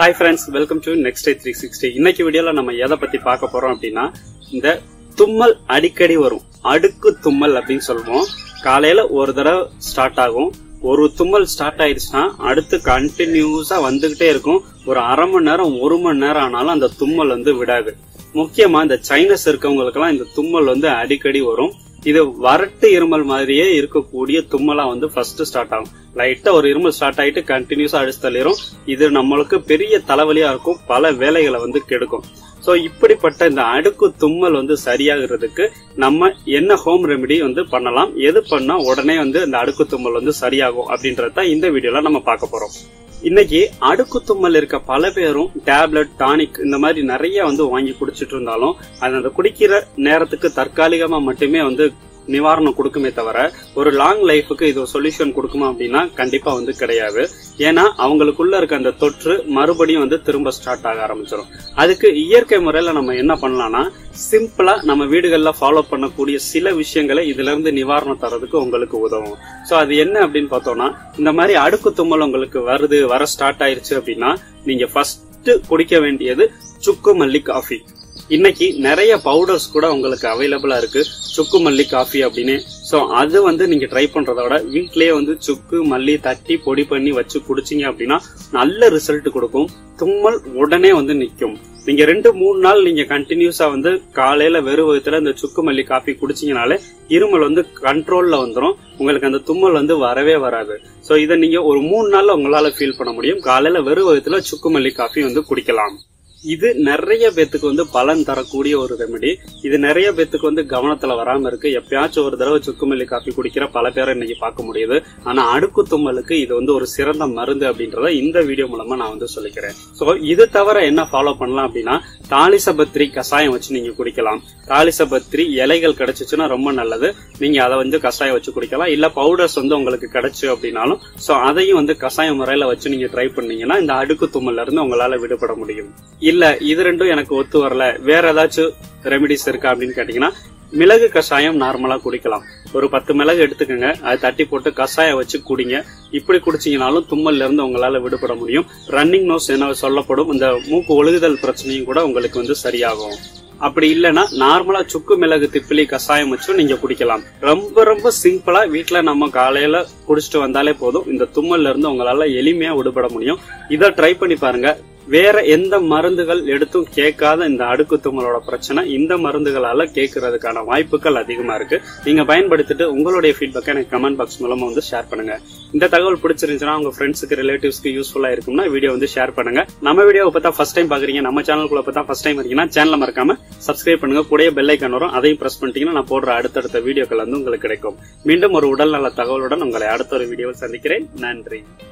hi friends welcome to next day three sixty இன்னைக்கு வீடியோல நம்ம எதை பத்தி பார்க்க போறோம் அப்படின்னா இந்த தும்மல் அடிக்கடி வரும் அடுக்கு தும்மல் அப்படின்னு சொல்லுவோம் காலையில ஒரு தடவை ஸ்டார்ட் ஆகும் ஒரு தும்மல் ஸ்டார்ட் ஆயிடுச்சுன்னா அடுத்து கண்டினியூஸா வந்துகிட்டே இருக்கும் ஒரு அரை மணி நேரம் ஒரு மணி நேரம் ஆனாலும் அந்த தும்மல் வந்து விடாது முக்கியமா இந்த சைனஸ் இருக்கவங்களுக்கெல்லாம் இந்த தும்மல் வந்து அடிக்கடி வரும் இது வறட்டு இருமல் மாதிரியே இருக்கக்கூடிய தும்மலா வந்து ஃபர்ஸ்ட் ஸ்டார்ட் ஆகும் லைட்டா ஒரு இருமல் ஸ்டார்ட் ஆயிட்டு கண்டினியூஸா அடிச்சு தள்ளிரும் இது நம்மளுக்கு பெரிய தலைவலியா இருக்கும் பல வேலைகளை வந்து கெடுக்கும் சோ இப்படிப்பட்ட இந்த அடுக்கு தும்மல் வந்து சரியாகிறதுக்கு நம்ம என்ன ஹோம் ரெமெடி வந்து பண்ணலாம் எது பண்ணா உடனே வந்து இந்த அடுக்கு தும்மல் வந்து சரியாகும் அப்படின்றத இந்த வீடியோல நம்ம பார்க்க போறோம் இன்னைக்கு அடுக்கு தும்மல் இருக்க பல பேரும் டேப்லெட் டானிக் இந்த மாதிரி நிறைய வந்து வாங்கி குடிச்சிட்டு இருந்தாலும் அது அந்த குடிக்கிற நேரத்துக்கு தற்காலிகமா மட்டுமே வந்து நிவாரணம் கொடுக்குமே தவிர ஒரு லாங் லைஃபுக்கு இது சொல்யூஷன் கொடுக்குமா அப்படின்னா கண்டிப்பா வந்து கிடையாது ஏன்னா அவங்களுக்குள்ள இருக்க அந்த தொற்று மறுபடியும் வந்து திரும்ப ஸ்டார்ட் ஆக ஆரம்பிச்சிடும் அதுக்கு இயற்கை முறையில நம்ம என்ன பண்ணலாம்னா சிம்பிளா நம்ம வீடுகள்ல ஃபாலோ பண்ணக்கூடிய சில விஷயங்களை இதுல இருந்து நிவாரணம் தரதுக்கு உங்களுக்கு உதவும் சோ அது என்ன அப்படின்னு பார்த்தோம்னா இந்த மாதிரி அடுக்கு தும்மல் உங்களுக்கு வருது வர ஸ்டார்ட் ஆயிருச்சு அப்படின்னா நீங்க ஃபர்ஸ்ட் குடிக்க வேண்டியது சுக்கு மல்லி காஃபி இன்னைக்கு நிறைய பவுடர்ஸ் கூட உங்களுக்கு அவைலபிளா இருக்கு சுக்கு மல்லி காஃபி அப்படின்னு சோ அது வந்து நீங்க ட்ரை பண்றத விட வீட்லயே வந்து சுக்கு மல்லி தட்டி பொடி பண்ணி வச்சு குடிச்சீங்க அப்படின்னா நல்ல ரிசல்ட் கொடுக்கும் தும்மல் உடனே வந்து நிக்கும் நீங்க ரெண்டு மூணு நாள் நீங்க கண்டினியூஸா வந்து காலையில வெறும் வயிற்றுல இந்த சுக்கு மல்லி காஃபி குடிச்சீங்கனாலே இருமல் வந்து கண்ட்ரோல்ல வந்துடும் உங்களுக்கு அந்த தும்மல் வந்து வரவே வராது சோ இதை நீங்க ஒரு மூணு நாள்ல உங்களால ஃபீல் பண்ண முடியும் காலையில வெறும் வயிற்றுல சுக்கு மல்லி காஃபி வந்து குடிக்கலாம் இது நிறைய பேத்துக்கு வந்து பலன் தரக்கூடிய ஒரு ரெமெடி இது நிறைய பேத்துக்கு வந்து கவனத்துல வராம இருக்கு எப்பயாச்சும் ஒரு தடவை சுக்குமல்லி காஃபி குடிக்கிற பல பேரை இன்னைக்கு பார்க்க முடியுது ஆனா அடுக்கு தும்மலுக்கு இது வந்து ஒரு சிறந்த மருந்து அப்படின்றத இந்த வீடியோ மூலமா நான் வந்து சொல்லிக்கிறேன் சோ இது தவிர என்ன ஃபாலோ பண்ணலாம் அப்படின்னா தாலிசபத்ரி கஷாயம் வச்சு நீங்க குடிக்கலாம் தாலிசபத்ரி இலைகள் கிடைச்சிச்சுன்னா ரொம்ப நல்லது நீங்க அதை வந்து கஷாயம் வச்சு குடிக்கலாம் இல்ல பவுடர்ஸ் வந்து உங்களுக்கு கிடைச்சு அப்படின்னாலும் சோ அதையும் வந்து கஷாய முறையில வச்சு நீங்க ட்ரை பண்ணீங்கன்னா இந்த அடுக்கு தும்மல்ல இருந்து உங்களால விடுபட முடியும் இல்ல இது ரெண்டும் எனக்கு ஒத்து வரல வேற ஏதாச்சும் ரெமெடிஸ் இருக்கா அப்படின்னு கேட்டீங்கன்னா மிளகு கஷாயம் நார்மலா குடிக்கலாம் ஒரு பத்து மிளகு எடுத்துக்கோங்க அதை தட்டி போட்டு கஷாயம் வச்சு குடிங்க இப்படி குடிச்சீங்கனாலும் தும்மல்ல இருந்து உங்களால விடுபட முடியும் ரன்னிங் நோஸ் என சொல்லப்படும் இந்த மூக்கு ஒழுகுதல் பிரச்சனையும் கூட உங்களுக்கு வந்து சரியாகும் அப்படி இல்லைன்னா நார்மலா சுக்கு மிளகு திப்பிலி கஷாயம் வச்சும் நீங்க குடிக்கலாம் ரொம்ப ரொம்ப சிம்பிளா வீட்டுல நம்ம காலையில குடிச்சிட்டு வந்தாலே போதும் இந்த தும்மல்ல இருந்து உங்களால எளிமையா விடுபட முடியும் இதை ட்ரை பண்ணி பாருங்க வேற எந்த மருந்துகள் எடுத்தும் கேட்காத இந்த அடுக்கு தும்மலோட பிரச்சனை இந்த மருந்துகளால கேட்கறதுக்கான வாய்ப்புகள் அதிகமா இருக்கு நீங்க பயன்படுத்திட்டு உங்களுடைய ஃபீட்பேக்கை எனக்கு கமெண்ட் பாக்ஸ் மூலமா வந்து ஷேர் பண்ணுங்க இந்த தகவல் பிடிச்சிருந்துச்சுன்னா உங்க ஃப்ரெண்ட்ஸுக்கு ரிலேட்டிவ்ஸ்க்கு யூஸ்ஃபுல்லா இருக்கும்னா வீடியோ வந்து ஷேர் பண்ணுங்க நம்ம வீடியோ பார்த்தா ஃபர்ஸ்ட் டைம் பாக்குறீங்க நம்ம சேனலுக்குள்ள பார்த்தா ஃபர்ஸ்ட் டைம் இருக்கீங்கன்னா சேனலை மறக்காம சப்ஸ்கிரைப் பண்ணுங்க கூடயே பெல் ஐக்கான் வரும் அதையும் பிரஸ் பண்ணிட்டீங்கன்னா நான் போடுற அடுத்தடுத்த வீடியோக்கள் வந்து உங்களுக்கு கிடைக்கும் மீண்டும் ஒரு உடல் நல தகவலுடன் உங்களை அடுத்த ஒரு வீடியோவில் சந்திக்கிறேன் நன்றி